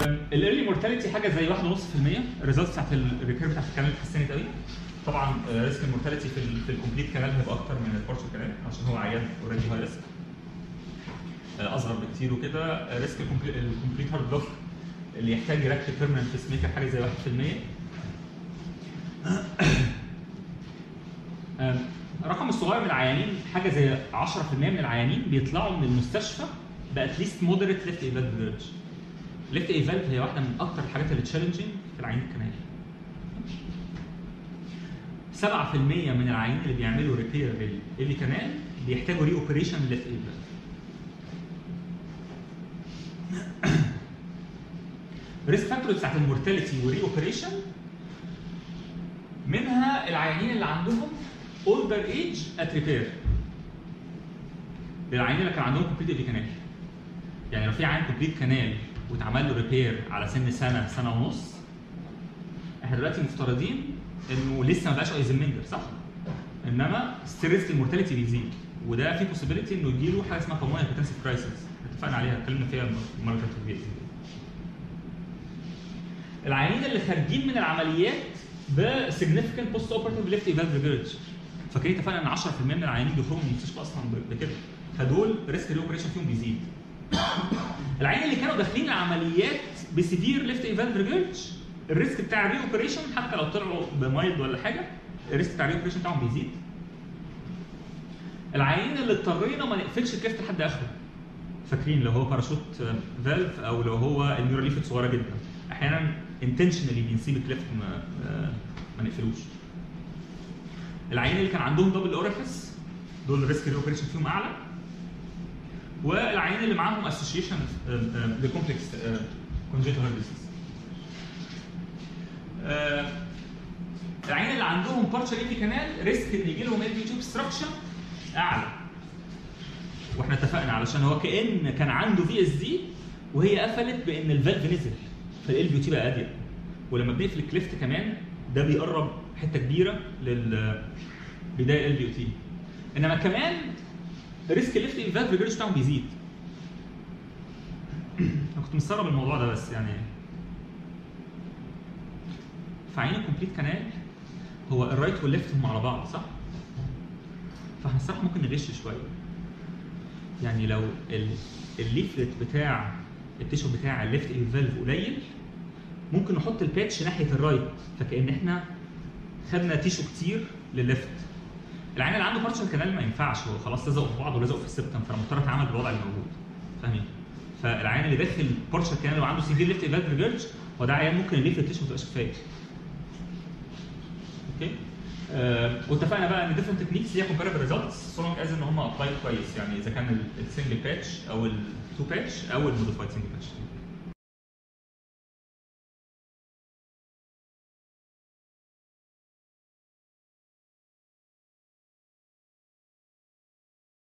الايرلي مورتاليتي حاجه زي 1.5% الريزلتس بتاعت الريبير بتاعت الكانال اتحسنت قوي طبعا ريسك المورتاليتي في ال في الكومبليت كانال هيبقى اكتر من البارشل كانال عشان هو عيان اوريدي هاي ريسك اصغر بكتير وكده ريسك الكومبليت هارد بلوك اللي يحتاج يركب بيرمننت بيس ميكر حاجه زي 1% أم، الرقم الصغير من العيانين حاجه زي 10% من العيانين بيطلعوا من المستشفى باتليست مودريت ليفت ايفالف فيرج ليفت ايفالف هي واحده من اكتر الحاجات اللي تشالنجينج في العيان الكنالي 7% من العيانين اللي بيعملوا ريبير للايفي كانال بيحتاجوا ري اوبريشن ليفت ايفالف ريسك فاكتورز بتاعت المورتاليتي وري اوبريشن منها العيانين اللي عندهم اولدر ايج ات ريبير العيانين اللي كان عندهم كومبليت ايفي كانال يعني لو في عيان كومبليت كانال واتعمل له ريبير على سن سنه سنه ونص احنا دلوقتي مفترضين انه لسه ما بقاش ايزنمنجر صح؟ انما ستيرست المورتاليتي بيزيد وده في بوسيبيليتي انه يجي له حاجه اسمها كومون هيباتنسيف كرايسيس اتفقنا عليها اتكلمنا فيها المره اللي فاتت باذن الله. العيانين اللي خارجين من العمليات بسيجنفكت بوست اوبرتيف ليفت ايفالف ريجرج فاكرين اتفقنا ان 10% من العيانين بيخرجوا من المستشفى اصلا بكده فدول ريسك ري اوبريشن فيهم بيزيد العيانين اللي كانوا داخلين العمليات بسيفير ليفت ايفالف ريجرج الريسك بتاع الري اوبريشن حتى لو طلعوا بمايلد ولا حاجه الريسك بتاع الري اوبريشن بتاعهم بيزيد العيانين اللي اضطرينا ما نقفلش الكليفت لحد اخره فاكرين لو هو باراشوت فالف او لو هو النيوراليفت صغيره جدا احيانا انتشنالي بنسيب الكليفت ما ما نقفلوش العيانين اللي كان عندهم دبل اوريفيس دول الريسك ري اوبريشن فيهم اعلى والعيانين اللي معاهم اسوشيشن لكومبلكس كونجيتال ديزيز العيان اللي عندهم بارشال ايفي كانال ريسك ان يجي لهم ال بي تيوب ستراكشر اعلى واحنا اتفقنا علشان هو كان كان عنده في اس دي وهي قفلت بان الفالف نزل فال بي تي بقى اضيق ولما بنقفل الكليفت كمان ده بيقرب حته كبيره لل بدايه ال بي تي انما كمان ريسك الليفت الفالف ريجرج بتاعهم بيزيد انا كنت مستغرب الموضوع ده بس يعني في عين الكومبليت كانال هو الرايت والليفت هم على بعض صح؟ فاحنا الصراحه ممكن نغش شويه يعني لو ال- الليفلت بتاع التيشو بتاع الليفت فالف قليل ممكن نحط الباتش ناحيه الرايت فكان احنا خدنا تيشو كتير للليفت العين اللي عنده بارشل كانال ما ينفعش هو خلاص لزقوا في بعض ولزقوا في السبتم فانا مضطر اتعامل بالوضع اللي موجود فاهمين فالعيان اللي داخل بارشل كانال وعنده سيفير ليفت فالف ريجرج هو ده عيان ممكن الليفت تيشو ما تبقاش كفايه اوكي آه، واتفقنا بقى ان ديفرنت تكنيكس ليها كومباريبل ريزلتس سو لونج از ان هم ابلاي كويس يعني اذا كان السنجل باتش او التو باتش او الموديفايد سنجل باتش